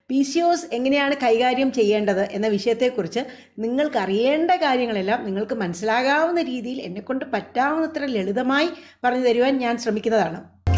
P C ഒസ് എങ്ങനെയാണ് കൈകാര്യം ചെയ്യേണ്ടത് എന്ന വിഷയത്തെക്കുറിച്ച് നിങ്ങൾക്ക് അറിയേണ്ട കാര്യങ്ങളെല്ലാം നിങ്ങൾക്ക് മനസ്സിലാകാവുന്ന രീതിയിൽ എന്നെക്കൊണ്ട് പറ്റാവുന്നത്ര ലളിതമായി പറഞ്ഞു തരുവാൻ ഞാൻ ശ്രമിക്കുന്നതാണ്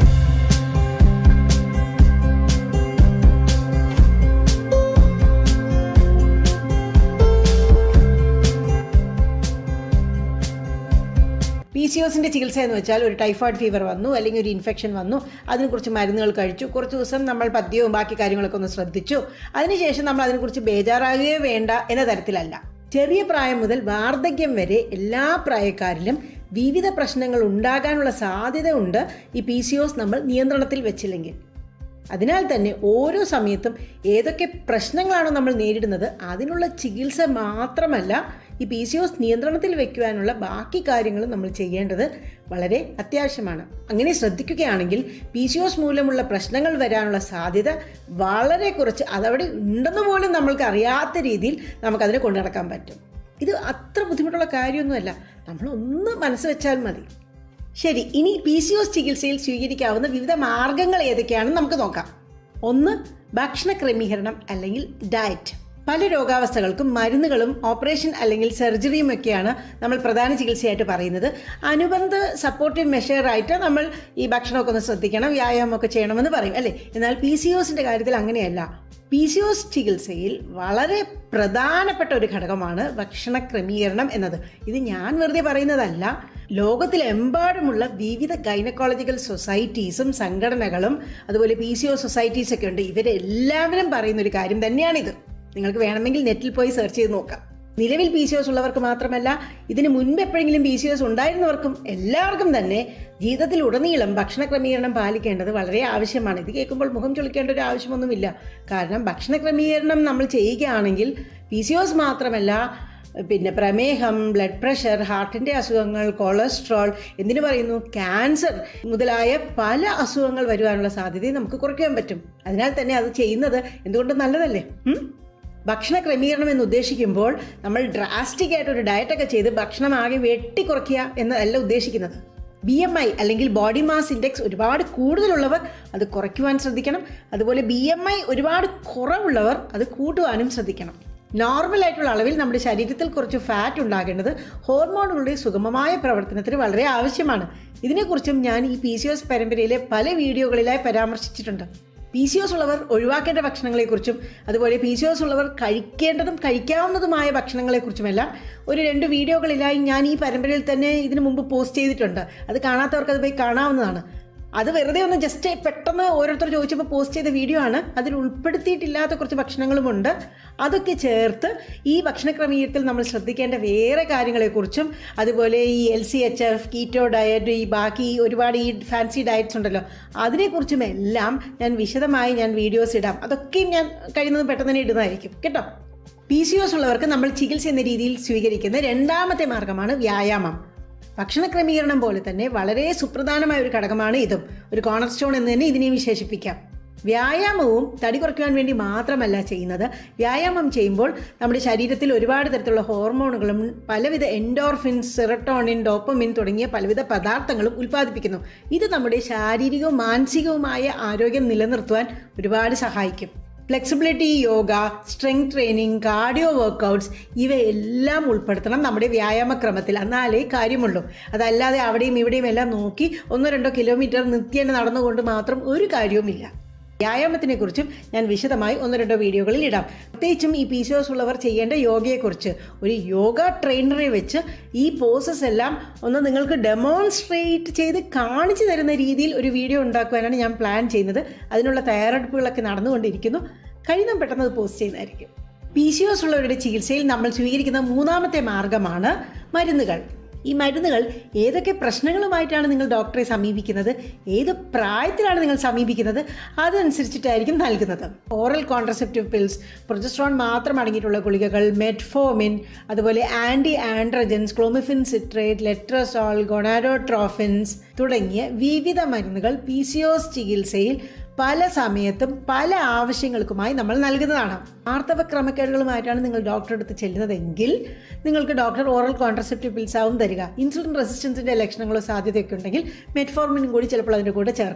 പി സി ഒസിൻ്റെ ചികിത്സ എന്ന് വെച്ചാൽ ഒരു ടൈഫോയിഡ് ഫീവർ വന്നു അല്ലെങ്കിൽ ഒരു ഇൻഫെക്ഷൻ വന്നു അതിനെക്കുറിച്ച് മരുന്നുകൾ കഴിച്ചു കുറച്ച് ദിവസം നമ്മൾ പദ്യവും ബാക്കി കാര്യങ്ങളൊക്കെ ഒന്ന് ശ്രദ്ധിച്ചു അതിനുശേഷം നമ്മൾ അതിനെക്കുറിച്ച് ബേജാറാകുകയോ വേണ്ട എന്ന തരത്തിലല്ല ചെറിയ പ്രായം മുതൽ വാർദ്ധക്യം വരെ എല്ലാ പ്രായക്കാരിലും വിവിധ പ്രശ്നങ്ങൾ ഉണ്ടാകാനുള്ള സാധ്യത ഉണ്ട് ഈ പി സി ഒസ് നമ്മൾ നിയന്ത്രണത്തിൽ വെച്ചില്ലെങ്കിൽ അതിനാൽ തന്നെ ഓരോ സമയത്തും ഏതൊക്കെ പ്രശ്നങ്ങളാണോ നമ്മൾ നേരിടുന്നത് അതിനുള്ള ചികിത്സ മാത്രമല്ല ഈ പി സി ഒസ് നിയന്ത്രണത്തിൽ വെക്കുവാനുള്ള ബാക്കി കാര്യങ്ങളും നമ്മൾ ചെയ്യേണ്ടത് വളരെ അത്യാവശ്യമാണ് അങ്ങനെ ശ്രദ്ധിക്കുകയാണെങ്കിൽ പി സി ഒസ് മൂലമുള്ള പ്രശ്നങ്ങൾ വരാനുള്ള സാധ്യത വളരെ കുറച്ച് അതവിടെ ഉണ്ടെന്ന് പോലും നമ്മൾക്ക് അറിയാത്ത രീതിയിൽ നമുക്കതിനെ കൊണ്ടു നടക്കാൻ പറ്റും ഇത് അത്ര ബുദ്ധിമുട്ടുള്ള കാര്യമൊന്നുമല്ല നമ്മളൊന്ന് മനസ്സ് വെച്ചാൽ മതി ശരി ഇനി പി സി ഒസ് ചികിത്സയിൽ സ്വീകരിക്കാവുന്ന വിവിധ മാർഗങ്ങൾ ഏതൊക്കെയാണെന്ന് നമുക്ക് നോക്കാം ഒന്ന് ഭക്ഷണ ക്രമീകരണം അല്ലെങ്കിൽ ഡയറ്റ് പല രോഗാവസ്ഥകൾക്കും മരുന്നുകളും ഓപ്പറേഷൻ അല്ലെങ്കിൽ സർജറിയും ഒക്കെയാണ് നമ്മൾ പ്രധാന ചികിത്സയായിട്ട് പറയുന്നത് അനുബന്ധ സപ്പോർട്ടീവ് മെഷറായിട്ട് നമ്മൾ ഈ ഭക്ഷണമൊക്കെ ഒന്ന് ശ്രദ്ധിക്കണം വ്യായാമമൊക്കെ ചെയ്യണമെന്ന് പറയും അല്ലേ എന്നാൽ പി സി ഒസിൻ്റെ കാര്യത്തിൽ അങ്ങനെയല്ല പി സി ഒസ് ചികിത്സയിൽ വളരെ പ്രധാനപ്പെട്ട ഒരു ഘടകമാണ് ഭക്ഷണ ക്രമീകരണം എന്നത് ഇത് ഞാൻ വെറുതെ പറയുന്നതല്ല ലോകത്തിലെമ്പാടുമുള്ള വിവിധ ഗൈനക്കോളജിക്കൽ സൊസൈറ്റീസും സംഘടനകളും അതുപോലെ പി സി ഒ സൊസൈറ്റീസ് ഒക്കെ ഉണ്ട് ഇവരെല്ലാവരും പറയുന്ന ഒരു കാര്യം തന്നെയാണിത് നിങ്ങൾക്ക് വേണമെങ്കിൽ നെറ്റിൽ പോയി സെർച്ച് ചെയ്ത് നോക്കാം നിലവിൽ പി സി ഒസ് ഉള്ളവർക്ക് മാത്രമല്ല ഇതിന് മുൻപ് എപ്പോഴെങ്കിലും പി സി ഒസ് ഉണ്ടായിരുന്നവർക്കും എല്ലാവർക്കും തന്നെ ജീവിതത്തിൽ ഉടനീളം ഭക്ഷണ ക്രമീകരണം പാലിക്കേണ്ടത് വളരെ ആവശ്യമാണ് ഇത് കേൾക്കുമ്പോൾ മുഖം ചൊളിക്കേണ്ട ഒരു ആവശ്യമൊന്നുമില്ല കാരണം ഭക്ഷണ ക്രമീകരണം നമ്മൾ ചെയ്യുകയാണെങ്കിൽ പി സി ഒസ് മാത്രമല്ല പിന്നെ പ്രമേഹം ബ്ലഡ് പ്രഷർ ഹാർട്ടിൻ്റെ അസുഖങ്ങൾ കൊളസ്ട്രോൾ എന്തിനു പറയുന്നു ക്യാൻസർ മുതലായ പല അസുഖങ്ങൾ വരുവാനുള്ള സാധ്യതയും നമുക്ക് കുറയ്ക്കാൻ പറ്റും അതിനാൽ തന്നെ അത് ചെയ്യുന്നത് എന്തുകൊണ്ടും നല്ലതല്ലേ ഉം? ഭക്ഷണ ക്രമീകരണം എന്ന് ഉദ്ദേശിക്കുമ്പോൾ നമ്മൾ ഡ്രാസ്റ്റിക് ആയിട്ട് ഒരു ഡയറ്റൊക്കെ ചെയ്ത് ഭക്ഷണം ആകെ വെട്ടിക്കുറയ്ക്കുക എന്നല്ല ഉദ്ദേശിക്കുന്നത് ബി എം ഐ അല്ലെങ്കിൽ ബോഡി മാസ് ഇൻഡെക്സ് ഒരുപാട് കൂടുതലുള്ളവർ അത് കുറയ്ക്കുവാൻ ശ്രദ്ധിക്കണം അതുപോലെ ബി എം ഐ ഒരുപാട് കുറവുള്ളവർ അത് കൂട്ടുവാനും ശ്രദ്ധിക്കണം നോർമൽ ആയിട്ടുള്ള അളവിൽ നമ്മുടെ ശരീരത്തിൽ കുറച്ച് ഫാറ്റ് ഉണ്ടാകേണ്ടത് ഹോർമോണുകളുടെ സുഗമമായ പ്രവർത്തനത്തിന് വളരെ ആവശ്യമാണ് ഇതിനെക്കുറിച്ചും ഞാൻ ഈ പി സി എസ് പരമ്പരയിലെ പല വീഡിയോകളിലായി പരാമർശിച്ചിട്ടുണ്ട് പി സി ഒസ് ഉള്ളവർ ഒഴിവാക്കേണ്ട ഭക്ഷണങ്ങളെക്കുറിച്ചും അതുപോലെ പി സി ഒസ് ഉള്ളവർ കഴിക്കേണ്ടതും കഴിക്കാവുന്നതുമായ ഭക്ഷണങ്ങളെക്കുറിച്ചുമെല്ലാം ഒരു രണ്ട് വീഡിയോകളിലായി ഞാൻ ഈ പരമ്പരയിൽ തന്നെ ഇതിനു മുമ്പ് പോസ്റ്റ് ചെയ്തിട്ടുണ്ട് അത് കാണാത്തവർക്ക് അത് പോയി കാണാവുന്നതാണ് അത് വെറുതെ ഒന്ന് ജസ്റ്റ് പെട്ടെന്ന് ഓരോരുത്തർ ചോദിച്ചപ്പോൾ പോസ്റ്റ് ചെയ്ത വീഡിയോ ആണ് അതിൽ ഉൾപ്പെടുത്തിയിട്ടില്ലാത്ത കുറച്ച് ഭക്ഷണങ്ങളുമുണ്ട് അതൊക്കെ ചേർത്ത് ഈ ഭക്ഷണ ക്രമീകരണത്തിൽ നമ്മൾ ശ്രദ്ധിക്കേണ്ട വേറെ കാര്യങ്ങളെക്കുറിച്ചും അതുപോലെ ഈ L C H F keto diet ഈ ബാക്കി ഒരുപാട് ഈ ഫാൻസി ഡയറ്റ്സ് ഉണ്ടല്ലോ അതിനെക്കുറിച്ചും എല്ലാം ഞാൻ വിശദമായി ഞാൻ വീഡിയോസ് ഇടാം അതൊക്കെയും ഞാൻ കഴിയുന്നത് പെട്ടെന്ന് തന്നെ ഇടുന്നതായിരിക്കും കേട്ടോ പി സി ഒസ് ഉള്ളവർക്ക് നമ്മൾ ചികിത്സ എന്ന രീതിയിൽ സ്വീകരിക്കുന്ന രണ്ടാമത്തെ മാർഗമാണ് വ്യായാമം ഭക്ഷണ ക്രമീകരണം പോലെ തന്നെ വളരെ സുപ്രധാനമായ ഒരു ഘടകമാണ് ഇതും ഒരു കോണർ സ്റ്റോൺ എന്ന് തന്നെ ഇതിനെ വിശേഷിപ്പിക്കാം വ്യായാമവും തടി കുറയ്ക്കുവാൻ വേണ്ടി മാത്രമല്ല ചെയ്യുന്നത് വ്യായാമം ചെയ്യുമ്പോൾ നമ്മുടെ ശരീരത്തിൽ ഒരുപാട് തരത്തിലുള്ള ഹോർമോണുകളും പലവിധ എൻഡോർഫിൻസ് സെറട്ടോണിൻ ഡോപ്പമിൻ തുടങ്ങിയ പലവിധ പദാർത്ഥങ്ങളും ഉൽപ്പാദിപ്പിക്കുന്നു ഇത് നമ്മുടെ ശാരീരികവും മാനസികവുമായ ആരോഗ്യം നിലനിർത്തുവാൻ ഒരുപാട് സഹായിക്കും flexibility yoga strength training cardio workouts ഇവയെല്ലാം ഉൾപ്പെടുത്തണം നമ്മുടെ വ്യായാമക്രമത്തിൽ എന്നാലേ കാര്യമുള്ളൂ അതല്ലാതെ അവിടെയും ഇവിടെയും എല്ലാം നോക്കി ഒന്നോ രണ്ടോ കിലോമീറ്റർ നിത്യേന നടന്നുകൊണ്ട് മാത്രം ഒരു കാര്യവുമില്ല വ്യായാമത്തിനെ കുറിച്ചും ഞാൻ വിശദമായി ഒന്ന് രണ്ടോ വീഡിയോകളിൽ ഇടാം പ്രത്യേകിച്ചും ഈ പി ഉള്ളവർ ചെയ്യേണ്ട യോഗയെക്കുറിച്ച് ഒരു യോഗ ട്രെയിനറെ വെച്ച് ഈ പോസസ് എല്ലാം ഒന്ന് നിങ്ങൾക്ക് ഡെമോൺസ്ട്രേറ്റ് ചെയ്ത് കാണിച്ചു തരുന്ന രീതിയിൽ ഒരു വീഡിയോ ഉണ്ടാക്കുവാനാണ് ഞാൻ പ്ലാൻ ചെയ്യുന്നത് അതിനുള്ള തയ്യാറെടുപ്പുകളൊക്കെ നടന്നുകൊണ്ടിരിക്കുന്നു കഴിയുന്ന പെട്ടെന്ന് അത് പോസ്റ്റ് ചെയ്യുന്നതായിരിക്കും പി സി ഒസ് ഉള്ളവരുടെ ചികിത്സയിൽ നമ്മൾ സ്വീകരിക്കുന്ന മൂന്നാമത്തെ മാർഗമാണ് മരുന്നുകൾ ഈ മരുന്നുകൾ ഏതൊക്കെ പ്രശ്നങ്ങളുമായിട്ടാണ് നിങ്ങൾ ഡോക്ടറെ സമീപിക്കുന്നത് ഏത് പ്രായത്തിലാണ് നിങ്ങൾ സമീപിക്കുന്നത് അതനുസരിച്ചിട്ടായിരിക്കും നൽകുന്നത് ഓറൽ കോൺട്രസെപ്റ്റീവ് പിൽസ് പ്രൊജസ്ട്രോൺ മാത്രം അടങ്ങിയിട്ടുള്ള ഗുളികകൾ മെറ്റ്ഫോമിൻ അതുപോലെ anti androgens clomiphene citrate letrozole gonadotrophins തുടങ്ങിയ വിവിധ മരുന്നുകൾ പി സി ഒസ് ചികിത്സയിൽ പല സമയത്തും പല ആവശ്യങ്ങൾക്കുമായി നമ്മൾ നൽകുന്നതാണ് ആർത്തവ ക്രമക്കേടുകളുമായിട്ടാണ് നിങ്ങൾ ഡോക്ടറെ അടുത്ത് ചെല്ലുന്നതെങ്കിൽ നിങ്ങൾക്ക് ഡോക്ടർ ഓറൽ കോൺട്രസെപ്റ്റീവ് പിൽസ് ആവും തരിക ഇൻസുലിൻ റെസിസ്റ്റൻസിൻ്റെ ലക്ഷണങ്ങളോ സാധ്യതയൊക്കെ ഉണ്ടെങ്കിൽ മെറ്റ്ഫോർമിനും കൂടി ചിലപ്പോൾ അതിൻ്റെ കൂടെ ചേർക്കാം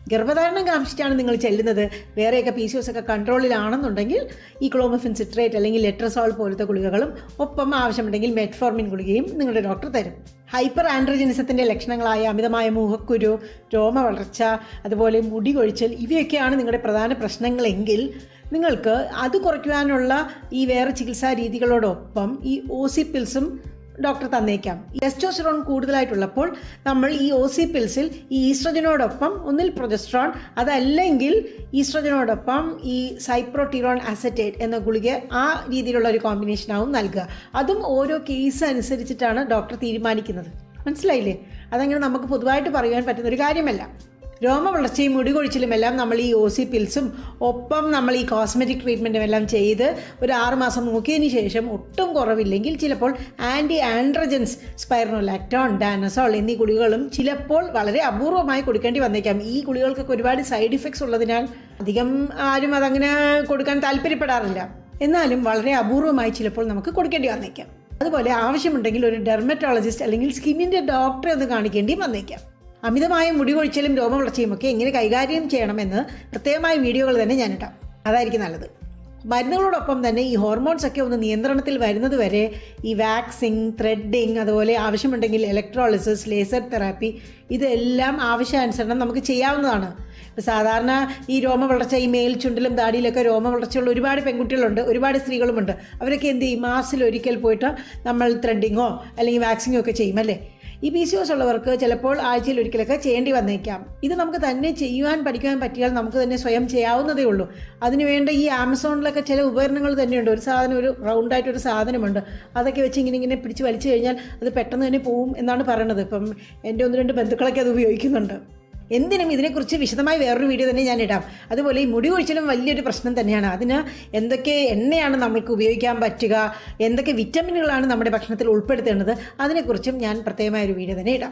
ഗർഭധാരണം കാമിച്ചിട്ടാണ് നിങ്ങൾ ചെല്ലുന്നത് വേറെയൊക്കെ പി സി ഒസ് ഒക്കെ കൺട്രോളിലാണെന്നുണ്ടെങ്കിൽ ഈ ക്ലോമഫിൻ സിട്രേറ്റ് അല്ലെങ്കിൽ ലെട്രസോൾ പോലത്തെ ഗുളികകളും ഒപ്പം ആവശ്യമുണ്ടെങ്കിൽ മെറ്റ്ഫോർമിൻ ഗുളികയും നിങ്ങളുടെ ഡോക്ടർ തരും ഹൈപ്പർ ആൻഡ്രജനിസത്തിൻ്റെ ലക്ഷണങ്ങളായ അമിതമായ മുഖക്കുരു രോമ വളർച്ച അതുപോലെ മുടി കൊഴിച്ചൽ ഇവയൊക്കെയാണ് നിങ്ങളുടെ പ്രധാന പ്രശ്നങ്ങളെങ്കിൽ നിങ്ങൾക്ക് അത് കുറയ്ക്കുവാനുള്ള ഈ വേറെ ചികിത്സാ രീതികളോടൊപ്പം ഈ ഓസി ഡോക്ടർ തന്നേക്കാം ടെസ്റ്റോസ്റ്ററോൺ കൂടുതലായിട്ടുള്ളപ്പോൾ നമ്മൾ ഈ ഒ സി പിൽസിൽ ഈ ഈസ്ട്രജനോടൊപ്പം ഒന്നിൽ പ്രൊജസ്ട്രോൺ അതല്ലെങ്കിൽ ഈസ്ട്രജനോടൊപ്പം ഈ സൈപ്രോട്ടിറോൺ അസറ്റേറ്റ് എന്ന ഗുളിക ആ രീതിയിലുള്ള ഒരു കോമ്പിനേഷനാവും നൽകുക അതും ഓരോ കേസ് അനുസരിച്ചിട്ടാണ് ഡോക്ടർ തീരുമാനിക്കുന്നത് മനസ്സിലായില്ലേ അതങ്ങനെ നമുക്ക് പൊതുവായിട്ട് പറയുവാൻ പറ്റുന്ന ഒരു കാര്യമല്ല രോമവളർച്ചയും മുടി കൊഴിച്ചിലും എല്ലാം നമ്മൾ ഈ ഒ സി പിൽസും ഒപ്പം നമ്മൾ ഈ കോസ്മെറ്റിക് ട്രീറ്റ്മെൻറ്റും എല്ലാം ചെയ്ത് ഒരു ആറ് മാസം നോക്കിയതിന് ശേഷം ഒട്ടും കുറവില്ലെങ്കിൽ ചിലപ്പോൾ ആൻറ്റി ആൻഡ്രജൻസ് സ്പൈറോലാക്ടോൺ ഡാനസോൾ എന്നീ ഗുളികകളും ചിലപ്പോൾ വളരെ അപൂർവമായി കൊടുക്കേണ്ടി വന്നേക്കാം ഈ ഗുളികൾക്കൊക്കെ ഒരുപാട് സൈഡ് ഇഫക്ട്സ് ഉള്ളതിനാൽ അധികം ആരും അതങ്ങനെ കൊടുക്കാൻ താല്പര്യപ്പെടാറില്ല എന്നാലും വളരെ അപൂർവമായി ചിലപ്പോൾ നമുക്ക് കൊടുക്കേണ്ടി വന്നേക്കാം അതുപോലെ ആവശ്യമുണ്ടെങ്കിൽ ഒരു ഡെർമറ്റോളജിസ്റ്റ് അല്ലെങ്കിൽ സ്കിന്നിൻ്റെ ഡോക്ടറെ ഒന്ന് കാണിക്കേണ്ടിയും വന്നേക്കാം അമിതമായ മുടി കൊഴിച്ചലും രോമവളർച്ചയും ഒക്കെ എങ്ങനെ കൈകാര്യം ചെയ്യണമെന്ന് പ്രത്യേകമായ വീഡിയോകൾ തന്നെ ഞാൻ ഇട്ടാം അതായിരിക്കും നല്ലത് മരുന്നുകളോടൊപ്പം തന്നെ ഈ ഹോർമോൺസ് ഒക്കെ ഒന്ന് നിയന്ത്രണത്തിൽ വരുന്നത് വരെ ഈ വാക്സിങ് ത്രെഡിങ് അതുപോലെ ആവശ്യമുണ്ടെങ്കിൽ ഇലക്ട്രോളിസിസ് ലേസർ തെറാപ്പി ഇതെല്ലാം ആവശ്യാനുസരണം നമുക്ക് ചെയ്യാവുന്നതാണ് ഇപ്പോൾ സാധാരണ ഈ രോമ വളർച്ച ഈ മേൽ ചുണ്ടിലും ദാടിയിലൊക്കെ രോമ വളർച്ചയുള്ള ഒരുപാട് പെൺകുട്ടികളുണ്ട് ഒരുപാട് സ്ത്രീകളുമുണ്ട് അവരൊക്കെ എന്ത് ചെയ്യും മാസത്തിൽ ഒരിക്കൽ പോയിട്ട് നമ്മൾ ത്രെഡിങ്ങോ അല്ലെങ്കിൽ വാക്സിങ്ങോ ഒക്കെ ചെയ്യും അല്ലേ ഈ പി സി ഒസ് ഉള്ളവർക്ക് ചിലപ്പോൾ ആഴ്ചയിൽ ഒരിക്കലൊക്കെ ചെയ്യേണ്ടി വന്നേക്കാം ഇത് നമുക്ക് തന്നെ ചെയ്യുവാൻ പഠിക്കുവാൻ പറ്റിയാൽ നമുക്ക് തന്നെ സ്വയം ചെയ്യാവുന്നതേ ഉള്ളൂ അതിനുവേണ്ട ഈ ആമസോണിലൊക്കെ ചില ഉപകരണങ്ങൾ തന്നെയുണ്ട് ഒരു സാധനം ഒരു റൗണ്ടായിട്ടൊരു സാധനമുണ്ട് അതൊക്കെ വെച്ച് ഇങ്ങനെ ഇങ്ങനെ പിടിച്ച് വലിച്ചു കഴിഞ്ഞാൽ അത് പെട്ടെന്ന് തന്നെ പോവും എന്നാണ് പറയണത് ഇപ്പം എൻ്റെ ഒന്ന് രണ്ട് ബന്ധുക്കളൊക്കെ അത് ഉപയോഗിക്കുന്നുണ്ട് എന്തിനും ഇതിനെക്കുറിച്ച് വിശദമായി വേറൊരു വീഡിയോ തന്നെ ഞാൻ ഇടാം അതുപോലെ ഈ മുടി കൊഴിച്ചിലും വലിയൊരു പ്രശ്നം തന്നെയാണ് അതിന് എന്തൊക്കെ എണ്ണയാണ് നമ്മൾക്ക് ഉപയോഗിക്കാൻ പറ്റുക എന്തൊക്കെ വിറ്റമിനുകളാണ് നമ്മുടെ ഭക്ഷണത്തിൽ ഉൾപ്പെടുത്തേണ്ടത് അതിനെക്കുറിച്ചും ഞാൻ പ്രത്യേകമായ ഒരു വീഡിയോ തന്നെ ഇടാം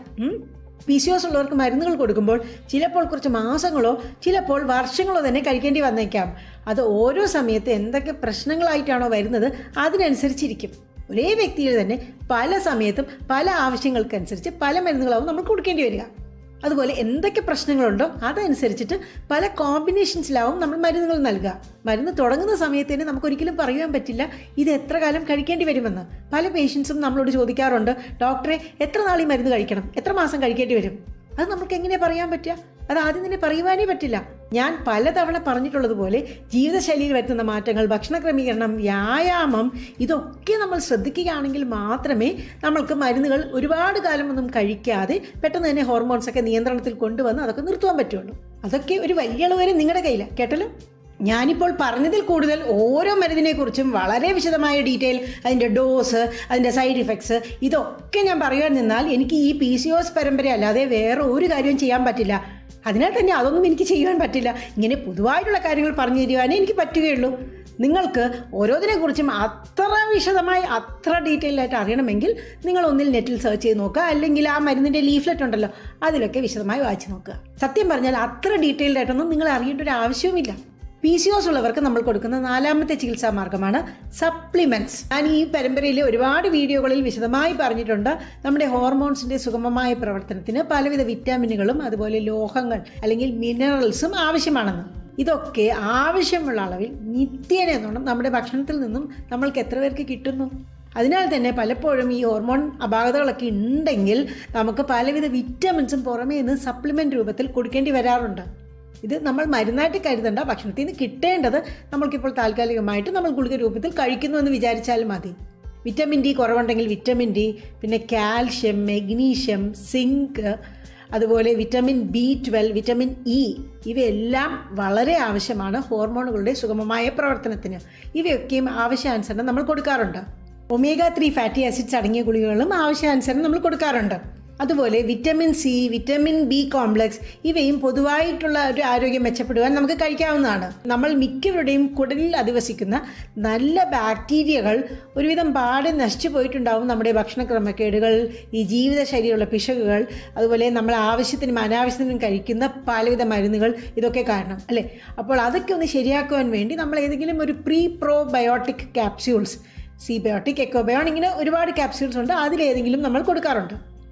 പി സി ഒസ് ഉള്ളവർക്ക് മരുന്നുകൾ കൊടുക്കുമ്പോൾ ചിലപ്പോൾ കുറച്ച് മാസങ്ങളോ ചിലപ്പോൾ വർഷങ്ങളോ തന്നെ കഴിക്കേണ്ടി വന്നേക്കാം അത് ഓരോ സമയത്ത് എന്തൊക്കെ പ്രശ്നങ്ങളായിട്ടാണോ വരുന്നത് അതിനനുസരിച്ചിരിക്കും ഒരേ വ്യക്തിയിൽ തന്നെ പല സമയത്തും പല ആവശ്യങ്ങൾക്കനുസരിച്ച് പല മരുന്നുകളാവും നമ്മൾ കൊടുക്കേണ്ടി വരിക അതുപോലെ എന്തൊക്കെ പ്രശ്നങ്ങളുണ്ടോ അതനുസരിച്ചിട്ട് പല കോമ്പിനേഷൻസിലാവും നമ്മൾ മരുന്നുകൾ നൽകുക മരുന്ന് തുടങ്ങുന്ന സമയത്ത് തന്നെ നമുക്ക് ഒരിക്കലും പറയാൻ പറ്റില്ല ഇത് എത്ര കാലം കഴിക്കേണ്ടി വരുമെന്ന് പല പേഷ്യൻസും നമ്മളോട് ചോദിക്കാറുണ്ട് ഡോക്ടറെ എത്ര നാൾ ഈ മരുന്ന് കഴിക്കണം എത്ര മാസം കഴിക്കേണ്ടി വരും അത് നമുക്ക് എങ്ങനെ പറയാൻ പറ്റുക അത് ആദ്യം തന്നെ പറയുവാനേ പറ്റില്ല ഞാൻ പലതവണ പറഞ്ഞിട്ടുള്ളതുപോലെ ജീവിതശൈലിയിൽ വരുത്തുന്ന മാറ്റങ്ങൾ ഭക്ഷണ ക്രമീകരണം വ്യായാമം ഇതൊക്കെ നമ്മൾ ശ്രദ്ധിക്കുകയാണെങ്കിൽ മാത്രമേ നമ്മൾക്ക് മരുന്നുകൾ ഒരുപാട് കാലം ഒന്നും കഴിക്കാതെ പെട്ടെന്ന് തന്നെ ഹോർമോൺസ് ഒക്കെ നിയന്ത്രണത്തിൽ കൊണ്ടുവന്ന് അതൊക്കെ നിർത്തുവാൻ പറ്റുള്ളൂ അതൊക്കെ ഒരു വലിയ അളവ് നിങ്ങളുടെ കയ്യിലാണ് കേട്ടല്ലോ ഞാനിപ്പോൾ പറഞ്ഞതിൽ കൂടുതൽ ഓരോ മരുന്നിനെക്കുറിച്ചും വളരെ വിശദമായ ഡീറ്റെയിൽ അതിൻ്റെ ഡോസ് അതിൻ്റെ സൈഡ് ഇഫക്ട്സ് ഇതൊക്കെ ഞാൻ പറയുവാൻ നിന്നാൽ എനിക്ക് ഈ പി സി ഒസ് പരമ്പര അല്ലാതെ വേറെ ഒരു കാര്യവും ചെയ്യാൻ പറ്റില്ല അതിനാൽ തന്നെ അതൊന്നും എനിക്ക് ചെയ്യാൻ പറ്റില്ല ഇങ്ങനെ പൊതുവായിട്ടുള്ള കാര്യങ്ങൾ പറഞ്ഞു തരുവാനേ എനിക്ക് പറ്റുകയുള്ളൂ നിങ്ങൾക്ക് ഓരോന്നിനെക്കുറിച്ചും അത്ര വിശദമായി അത്ര ഡീറ്റെയിൽ ആയിട്ട് അറിയണമെങ്കിൽ നിങ്ങൾ ഒന്നിൽ നെറ്റിൽ സെർച്ച് ചെയ്ത് നോക്കുക അല്ലെങ്കിൽ ആ മരുന്നിൻ്റെ ലീഫ്ലെറ്റ് ഉണ്ടല്ലോ അതിലൊക്കെ വിശദമായി വായിച്ചു നോക്കുക സത്യം പറഞ്ഞാൽ അത്ര ഡീറ്റെയിൽഡ് ആയിട്ടൊന്നും നിങ്ങൾ അറിയേണ്ട ഒരു ആവശ്യവുമില്ല പി സി ഒസ് ഉള്ളവർക്ക് നമ്മൾ കൊടുക്കുന്ന നാലാമത്തെ ചികിത്സാ മാർഗമാണ് സപ്ലിമെന്റ്സ് ഞാൻ ഈ പരമ്പരയിൽ ഒരുപാട് വീഡിയോകളിൽ വിശദമായി പറഞ്ഞിട്ടുണ്ട് നമ്മുടെ ഹോർമോൺസിന്റെ സുഗമമായ പ്രവർത്തനത്തിന് പലവിധ വിറ്റാമിനുകളും അതുപോലെ ലോഹങ്ങൾ അല്ലെങ്കിൽ മിനറൽസും ആവശ്യമാണെന്ന് ഇതൊക്കെ ആവശ്യമുള്ള അളവിൽ നിത്യേന എന്നോണം നമ്മുടെ ഭക്ഷണത്തിൽ നിന്നും നമ്മൾക്ക് എത്ര പേർക്ക് കിട്ടുന്നു അതിനാൽ തന്നെ പലപ്പോഴും ഈ ഹോർമോൺ അപാകതകളൊക്കെ ഉണ്ടെങ്കിൽ നമുക്ക് പലവിധ വിറ്റാമിൻസും പുറമേ നിന്ന് സപ്ലിമെന്റ് രൂപത്തിൽ കൊടുക്കേണ്ടി വരാറുണ്ട് ഇത് നമ്മൾ മരുന്നായിട്ട് കരുതണ്ട ഭക്ഷണത്തിൽ നിന്ന് കിട്ടേണ്ടത് നമ്മൾക്കിപ്പോൾ താൽക്കാലികമായിട്ട് നമ്മൾ ഗുളിക രൂപത്തിൽ കഴിക്കുന്നു എന്ന് വിചാരിച്ചാൽ മതി വിറ്റമിൻ ഡി കുറവുണ്ടെങ്കിൽ വിറ്റമിൻ ഡി പിന്നെ കാൽഷ്യം മെഗ്നീഷ്യം സിങ്ക് അതുപോലെ vitamin B twelve vitamin E ഇവയെല്ലാം വളരെ ആവശ്യമാണ് ഹോർമോണുകളുടെ സുഗമമായ പ്രവർത്തനത്തിന് ഇവയൊക്കെയും ആവശ്യാനുസരണം നമ്മൾ കൊടുക്കാറുണ്ട് ഒമേഗ ത്രീ ഫാറ്റി ആസിഡ്സ് അടങ്ങിയ ഗുളികകളും ആവശ്യാനുസരണം നമ്മൾ കൊടുക്കാറുണ്ട് അതുപോലെ vitamin C vitamin B complex ഇവയും പൊതുവായിട്ടുള്ള ഒരു ആരോഗ്യം മെച്ചപ്പെടുവാൻ നമുക്ക് കഴിക്കാവുന്നതാണ് നമ്മൾ മിക്കവരുടെയും കുടലിൽ അധിവസിക്കുന്ന നല്ല ബാക്ടീരിയകൾ ഒരുവിധം പാടെ നശിച്ചു പോയിട്ടുണ്ടാവും നമ്മുടെ ഭക്ഷണ ക്രമക്കേടുകൾ ഈ ജീവിതശൈലിയുള്ള പിശകുകൾ അതുപോലെ നമ്മൾ ആവശ്യത്തിനും അനാവശ്യത്തിനും കഴിക്കുന്ന പലവിധ മരുന്നുകൾ ഇതൊക്കെ കാരണം അല്ലേ അപ്പോൾ അതൊക്കെ ഒന്ന് ശരിയാക്കുവാൻ വേണ്ടി നമ്മൾ ഏതെങ്കിലും ഒരു പ്രീ പ്രോബയോട്ടിക് ക്യാപ്സ്യൂൾസ് സീബയോട്ടിക് എക്കോബയോൺ ഇങ്ങനെ ഒരുപാട് ക്യാപ്സ്യൂൾസ് ഉണ്ട് അതിലേതെങ്കിലും നമ്മൾ കൊടുക്കാറുണ്ട്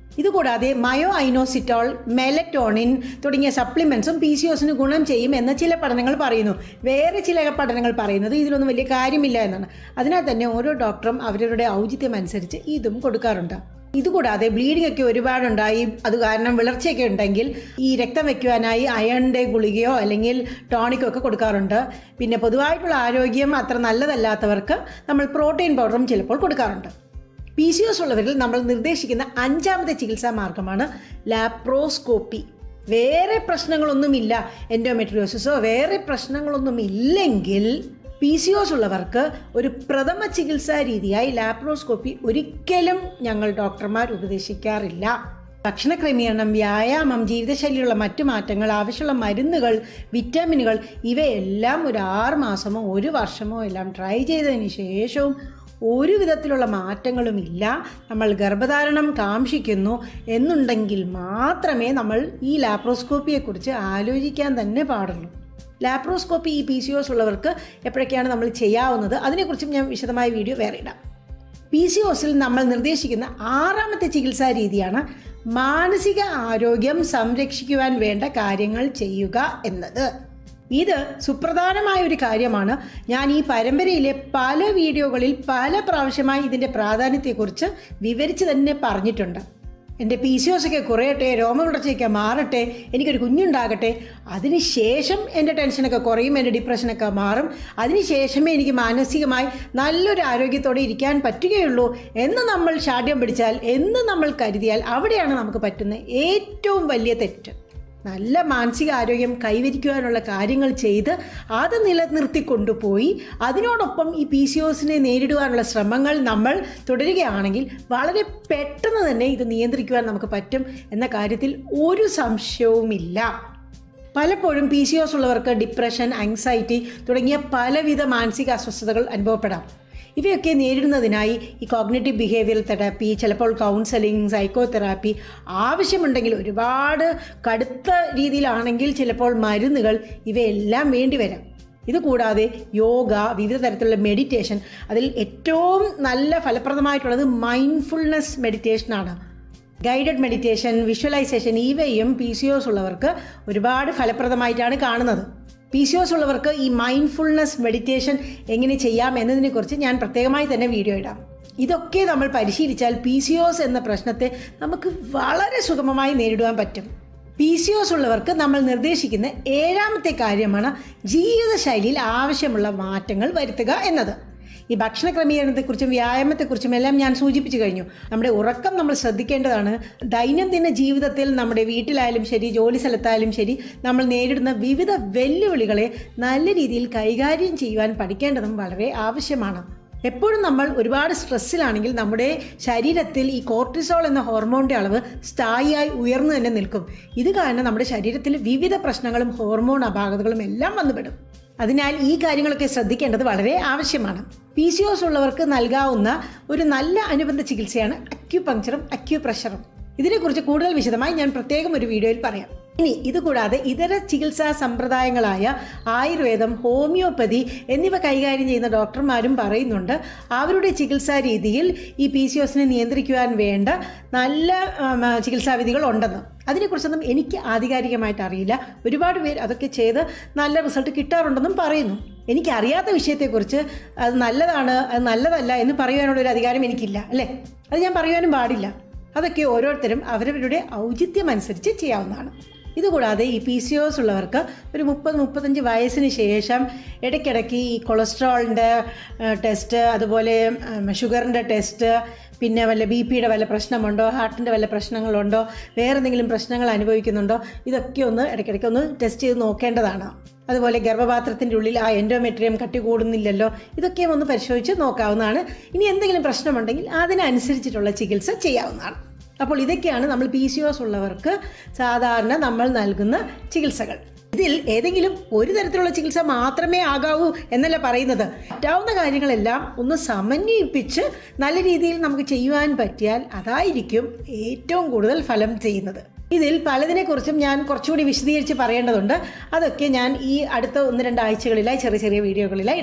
ഇതുകൂടാതെ മയോ ഐനോസിറ്റോൾ മെലറ്റോണിൻ തുടങ്ങിയ സപ്ലിമെന്റ്സും പി സി ഒസിന് ഗുണം ചെയ്യും എന്ന് ചില പഠനങ്ങൾ പറയുന്നു വേറെ ചില പഠനങ്ങൾ പറയുന്നത് ഇതിലൊന്നും വലിയ കാര്യമില്ല എന്നാണ് അതിനാൽ തന്നെ ഓരോ ഡോക്ടറും അവരവരുടെ ഔചിത്യം അനുസരിച്ച് ഇതും കൊടുക്കാറുണ്ട് ഇതുകൂടാതെ ബ്ലീഡിംഗ് ഒക്കെ ഒരുപാടുണ്ടായി അത് കാരണം വിളർച്ചയൊക്കെ ഉണ്ടെങ്കിൽ ഈ രക്തം വെക്കുവാനായി അയണിൻ്റെ ഗുളികയോ അല്ലെങ്കിൽ ടോണിക്കോ ഒക്കെ കൊടുക്കാറുണ്ട് പിന്നെ പൊതുവായിട്ടുള്ള ആരോഗ്യം അത്ര നല്ലതല്ലാത്തവർക്ക് നമ്മൾ പ്രോട്ടീൻ പൗഡറും ചിലപ്പോൾ കൊടുക്കാറുണ്ട് പി സി ഒസ് ഉള്ളവരിൽ നമ്മൾ നിർദ്ദേശിക്കുന്ന അഞ്ചാമത്തെ ചികിത്സാ മാർഗമാണ് ലാപ്രോസ്കോപ്പി വേറെ പ്രശ്നങ്ങളൊന്നുമില്ല എൻഡോമെട്രിയോസിസോ വേറെ പ്രശ്നങ്ങളൊന്നും ഇല്ലെങ്കിൽ പി സി ഒസ് ഉള്ളവർക്ക് ഒരു പ്രഥമ ചികിത്സാ രീതിയായി ലാപ്രോസ്കോപ്പി ഒരിക്കലും ഞങ്ങൾ ഡോക്ടർമാർ ഉപദേശിക്കാറില്ല ഭക്ഷണ ക്രമീകരണം വ്യായാമം ജീവിതശൈലിയിലുള്ള മറ്റു മാറ്റങ്ങൾ ആവശ്യമുള്ള മരുന്നുകൾ വിറ്റാമിനുകൾ ഇവയെല്ലാം ഒരു ആറ് മാസമോ ഒരു വർഷമോ എല്ലാം ട്രൈ ചെയ്തതിന് ശേഷവും ഒരു വിധത്തിലുള്ള മാറ്റങ്ങളുമില്ല നമ്മൾ ഗർഭധാരണം കാക്ഷിക്കുന്നു എന്നുണ്ടെങ്കിൽ മാത്രമേ നമ്മൾ ഈ ലാപ്രോസ്കോപ്പിയെക്കുറിച്ച് ആലോചിക്കാൻ തന്നെ പാടുള്ളൂ ലാപ്രോസ്കോപ്പി ഈ പി സി ഒസ് ഉള്ളവർക്ക് എപ്പോഴൊക്കെയാണ് നമ്മൾ ചെയ്യാവുന്നത് അതിനെക്കുറിച്ചും ഞാൻ വിശദമായ വീഡിയോ വേറെ ഇടാം പി സി ഒസിൽ നമ്മൾ നിർദ്ദേശിക്കുന്ന ആറാമത്തെ ചികിത്സാ രീതിയാണ് മാനസിക ആരോഗ്യം സംരക്ഷിക്കുവാൻ വേണ്ട കാര്യങ്ങൾ ചെയ്യുക എന്നത് ഇത് സുപ്രധാനമായ ഒരു കാര്യമാണ് ഞാൻ ഈ പരമ്പരയിലെ പല വീഡിയോകളിൽ പല പ്രാവശ്യമായി ഇതിൻ്റെ പ്രാധാന്യത്തെക്കുറിച്ച് വിവരിച്ച് തന്നെ പറഞ്ഞിട്ടുണ്ട് എൻ്റെ പി സി ഒസ് ഒക്കെ കുറയട്ടെ രോമവിളർച്ചയൊക്കെ മാറട്ടെ എനിക്കൊരു കുഞ്ഞുണ്ടാകട്ടെ അതിനുശേഷം എൻ്റെ ടെൻഷനൊക്കെ കുറയും എൻ്റെ ഡിപ്രഷനൊക്കെ മാറും അതിനുശേഷമേ എനിക്ക് മാനസികമായി നല്ലൊരു ആരോഗ്യത്തോടെ ഇരിക്കാൻ പറ്റുകയുള്ളൂ എന്ന് നമ്മൾ ഷാഠ്യം പിടിച്ചാൽ എന്ന് നമ്മൾ കരുതിയാൽ അവിടെയാണ് നമുക്ക് പറ്റുന്ന ഏറ്റവും വലിയ തെറ്റ് നല്ല മാനസിക ആരോഗ്യം കൈവരിക്കുവാനുള്ള കാര്യങ്ങൾ ചെയ്ത് അത് നിലനിർത്തി കൊണ്ടുപോയി അതിനോടൊപ്പം ഈ പി സി ഒസിനെ നേരിടുവാനുള്ള ശ്രമങ്ങൾ നമ്മൾ തുടരുകയാണെങ്കിൽ വളരെ പെട്ടെന്ന് തന്നെ ഇത് നിയന്ത്രിക്കുവാൻ നമുക്ക് പറ്റും എന്ന കാര്യത്തിൽ ഒരു സംശയവുമില്ല പലപ്പോഴും പി സി ഒസ് ഉള്ളവർക്ക് ഡിപ്രഷൻ ആങ്സൈറ്റി തുടങ്ങിയ പലവിധ മാനസിക അസ്വസ്ഥതകൾ അനുഭവപ്പെടാം ഇവയൊക്കെ നേരിടുന്നതിനായി ഈ കോഗ്നേറ്റീവ് ബിഹേവിയറൽ തെറാപ്പി ചിലപ്പോൾ കൗൺസലിംഗ് സൈക്കോ തെറാപ്പി ആവശ്യമുണ്ടെങ്കിൽ ഒരുപാട് കടുത്ത രീതിയിലാണെങ്കിൽ ചിലപ്പോൾ മരുന്നുകൾ ഇവയെല്ലാം വേണ്ടി വരാം ഇതുകൂടാതെ യോഗ വിവിധ തരത്തിലുള്ള മെഡിറ്റേഷൻ അതിൽ ഏറ്റവും നല്ല ഫലപ്രദമായിട്ടുള്ളത് മൈൻഡ്ഫുൾനെസ് മെഡിറ്റേഷനാണ് ഗൈഡഡ് മെഡിറ്റേഷൻ വിഷ്വലൈസേഷൻ ഇവയും പി സി ഒസ് ഉള്ളവർക്ക് ഒരുപാട് ഫലപ്രദമായിട്ടാണ് കാണുന്നത് പി സി ഒസ് ഉള്ളവർക്ക് ഈ മൈൻഡ്ഫുൾനെസ് മെഡിറ്റേഷൻ എങ്ങനെ ചെയ്യാം എന്നതിനെക്കുറിച്ച് ഞാൻ പ്രത്യേകമായി തന്നെ വീഡിയോ ഇടാം ഇതൊക്കെ നമ്മൾ പരിശീലിച്ചാൽ പി സി ഒസ് എന്ന പ്രശ്നത്തെ നമുക്ക് വളരെ സുഗമമായി നേരിടുവാൻ പറ്റും പി സി ഒസ് ഉള്ളവർക്ക് നമ്മൾ നിർദ്ദേശിക്കുന്ന ഏഴാമത്തെ കാര്യമാണ് ജീവിതശൈലിയിൽ ആവശ്യമുള്ള മാറ്റങ്ങൾ വരുത്തുക എന്നത് ഈ ഭക്ഷണ ക്രമീകരണത്തെക്കുറിച്ചും വ്യായാമത്തെക്കുറിച്ചും എല്ലാം ഞാൻ സൂചിപ്പിച്ചു കഴിഞ്ഞു നമ്മുടെ ഉറക്കം നമ്മൾ ശ്രദ്ധിക്കേണ്ടതാണ് ദൈനംദിന ജീവിതത്തിൽ നമ്മുടെ വീട്ടിലായാലും ശരി ജോലി സ്ഥലത്തായാലും ശരി നമ്മൾ നേരിടുന്ന വിവിധ വെല്ലുവിളികളെ നല്ല രീതിയിൽ കൈകാര്യം ചെയ്യുവാൻ പഠിക്കേണ്ടതും വളരെ ആവശ്യമാണ് എപ്പോഴും നമ്മൾ ഒരുപാട് സ്ട്രെസ്സിലാണെങ്കിൽ നമ്മുടെ ശരീരത്തിൽ ഈ കോർട്ടിസോൾ എന്ന ഹോർമോണിൻ്റെ അളവ് സ്ഥായിയായി ഉയർന്നു തന്നെ നിൽക്കും ഇത് കാരണം നമ്മുടെ ശരീരത്തിൽ വിവിധ പ്രശ്നങ്ങളും ഹോർമോൺ അപാകതകളും എല്ലാം വന്നുപെടും അതിനാൽ ഈ കാര്യങ്ങളൊക്കെ ശ്രദ്ധിക്കേണ്ടത് വളരെ ആവശ്യമാണ് പി സി ഒസ് ഉള്ളവർക്ക് നൽകാവുന്ന ഒരു നല്ല അനുബന്ധ ചികിത്സയാണ് അക്യുപങ്ചറും അക്യുപ്രഷറും ഇതിനെക്കുറിച്ച് കൂടുതൽ വിശദമായി ഞാൻ പ്രത്യേകം ഒരു വീഡിയോയിൽ പറയാം ഇനി ഇതുകൂടാതെ ഇതര ചികിത്സാ സമ്പ്രദായങ്ങളായ ആയുർവേദം ഹോമിയോപ്പതി എന്നിവ കൈകാര്യം ചെയ്യുന്ന ഡോക്ടർമാരും പറയുന്നുണ്ട് അവരുടെ ചികിത്സാ രീതിയിൽ ഈ പി സി ഒസിനെ നിയന്ത്രിക്കുവാൻ വേണ്ട നല്ല ഉം, ചികിത്സാ വിധികൾ ഉണ്ടെന്ന് അതിനെക്കുറിച്ചൊന്നും എനിക്ക് ആധികാരികമായിട്ട് അറിയില്ല ഒരുപാട് പേര് അതൊക്കെ ചെയ്ത് നല്ല റിസൾട്ട് കിട്ടാറുണ്ടെന്നും പറയുന്നു എനിക്കറിയാത്ത വിഷയത്തെക്കുറിച്ച് അത് നല്ലതാണ് അത് നല്ലതല്ല എന്ന് പറയുവാനുള്ള ഒരു അധികാരം എനിക്കില്ല അല്ലേ അത് ഞാൻ പറയുവാനും പാടില്ല അതൊക്കെ ഓരോരുത്തരും അവരവരുടെ ഔചിത്യം അനുസരിച്ച് ചെയ്യാവുന്നതാണ് ഇതുകൂടാതെ ഈ പി സി ഒസ് ഉള്ളവർക്ക് ഒരു മുപ്പത് മുപ്പത്തഞ്ച് വയസ്സിന് ശേഷം ഇടയ്ക്കിടയ്ക്ക് ഈ കൊളസ്ട്രോളിൻ്റെ ടെസ്റ്റ് അതുപോലെ ഷുഗറിൻ്റെ ടെസ്റ്റ് പിന്നെ വല്ല ബി പിയുടെ വല്ല പ്രശ്നമുണ്ടോ ഹാർട്ടിൻ്റെ വല്ല പ്രശ്നങ്ങളുണ്ടോ വേറെ എന്തെങ്കിലും പ്രശ്നങ്ങൾ അനുഭവിക്കുന്നുണ്ടോ ഇതൊക്കെ ഒന്ന് ഇടയ്ക്കിടയ്ക്ക് ഒന്ന് ടെസ്റ്റ് ചെയ്ത് നോക്കേണ്ടതാണ് അതുപോലെ ഗർഭപാത്രത്തിൻ്റെ ഉള്ളിൽ ആ എൻഡോമെട്രിയം കട്ടി കൂടുന്നില്ലല്ലോ ഇതൊക്കെ ഒന്ന് പരിശോധിച്ച് നോക്കാവുന്നതാണ് ഇനി എന്തെങ്കിലും പ്രശ്നമുണ്ടെങ്കിൽ അതിനനുസരിച്ചിട്ടുള്ള ചികിത്സ ചെയ്യാവുന്നതാണ് അപ്പോൾ ഇതൊക്കെയാണ് നമ്മൾ പി സി ഒസ് ഉള്ളവർക്ക് സാധാരണ നമ്മൾ നൽകുന്ന ചികിത്സകൾ ഇതിൽ ഏതെങ്കിലും ഒരു തരത്തിലുള്ള ചികിത്സ മാത്രമേ ആകാവൂ എന്നല്ല പറയുന്നത് പറ്റാവുന്ന കാര്യങ്ങളെല്ലാം ഒന്ന് സമന്വയിപ്പിച്ച് നല്ല രീതിയിൽ നമുക്ക് ചെയ്യുവാൻ പറ്റിയാൽ അതായിരിക്കും ഏറ്റവും കൂടുതൽ ഫലം ചെയ്യുന്നത് ഇതിൽ പലതിനെക്കുറിച്ചും ഞാൻ കുറച്ചുകൂടി വിശദീകരിച്ച് പറയേണ്ടതുണ്ട് അതൊക്കെ ഞാൻ ഈ അടുത്ത ഒന്ന് രണ്ട് ആഴ്ചകളിലായി ചെറിയ ചെറിയ വീഡിയോകളിലായി ഇടാം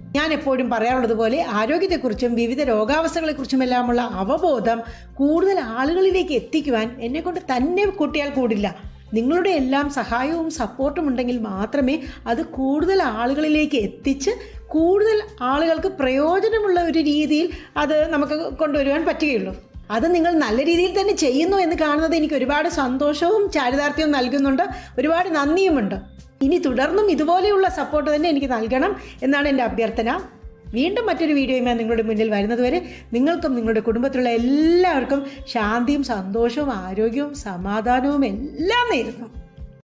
ഞാൻ എപ്പോഴും പറയാറുള്ളത് പോലെ ആരോഗ്യത്തെക്കുറിച്ചും വിവിധ രോഗാവസ്ഥകളെക്കുറിച്ചുമെല്ലാമുള്ള അവബോധം കൂടുതൽ ആളുകളിലേക്ക് എത്തിക്കുവാൻ എന്നെ കൊണ്ട് തന്നെ കൂട്ടിയാൽ കൂടില്ല നിങ്ങളുടെ എല്ലാം സഹായവും സപ്പോർട്ടും ഉണ്ടെങ്കിൽ മാത്രമേ അത് കൂടുതൽ ആളുകളിലേക്ക് എത്തിച്ച് കൂടുതൽ ആളുകൾക്ക് പ്രയോജനമുള്ള ഒരു രീതിയിൽ അത് നമുക്ക് കൊണ്ടുവരുവാൻ പറ്റുകയുള്ളൂ അത് നിങ്ങൾ നല്ല രീതിയിൽ തന്നെ ചെയ്യുന്നു എന്ന് കാണുന്നത് എനിക്ക് ഒരുപാട് സന്തോഷവും ചാരിതാർത്ഥ്യവും നൽകുന്നുണ്ട് ഒരുപാട് നന്ദിയുമുണ്ട് ഇനി തുടർന്നും ഇതുപോലെയുള്ള സപ്പോർട്ട് തന്നെ എനിക്ക് നൽകണം എന്നാണ് എൻ്റെ അഭ്യർത്ഥന വീണ്ടും മറ്റൊരു വീഡിയോയുമായി നിങ്ങളുടെ മുന്നിൽ വരുന്നതുവരെ നിങ്ങൾക്കും നിങ്ങളുടെ കുടുംബത്തിലുള്ള എല്ലാവർക്കും ശാന്തിയും സന്തോഷവും ആരോഗ്യവും സമാധാനവും എല്ലാം നേരുന്നു